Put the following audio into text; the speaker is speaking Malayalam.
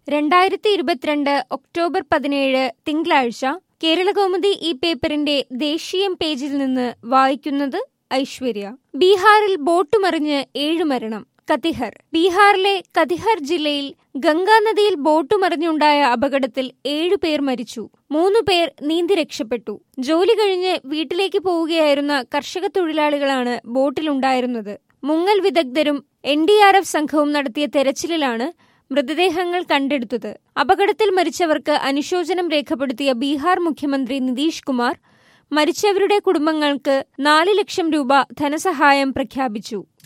രണ്ടായിരത്തി ഇരുപത്തിരണ്ട് ഒക്ടോബർ പതിനേഴ് തിങ്കളാഴ്ച കേരളകൗമുദി ഈ പേപ്പറിന്റെ ദേശീയം പേജിൽ നിന്ന് വായിക്കുന്നത് ഐശ്വര്യ ബീഹാറിൽ ബോട്ട് മറിഞ്ഞ് ഏഴു മരണം കതിഹർ ബീഹാറിലെ കതിഹർ ജില്ലയിൽ ഗംഗാനദിയിൽ ബോട്ട് മറിഞ്ഞുണ്ടായ അപകടത്തിൽ ഏഴുപേർ മരിച്ചു മൂന്നു പേർ നീന്തി രക്ഷപ്പെട്ടു ജോലി കഴിഞ്ഞ് വീട്ടിലേക്ക് പോവുകയായിരുന്ന കർഷക തൊഴിലാളികളാണ് ബോട്ടിലുണ്ടായിരുന്നത് മുങ്ങൽ വിദഗ്ധരും എൻ ഡി ആർ എഫ് സംഘവും നടത്തിയ തെരച്ചിലിലാണ് മൃതദേഹങ്ങൾ കണ്ടെടുത്തത് അപകടത്തിൽ മരിച്ചവർക്ക് അനുശോചനം രേഖപ്പെടുത്തിയ ബീഹാർ മുഖ്യമന്ത്രി നിതീഷ് കുമാർ മരിച്ചവരുടെ കുടുംബങ്ങൾക്ക് നാല് ലക്ഷം രൂപ ധനസഹായം പ്രഖ്യാപിച്ചു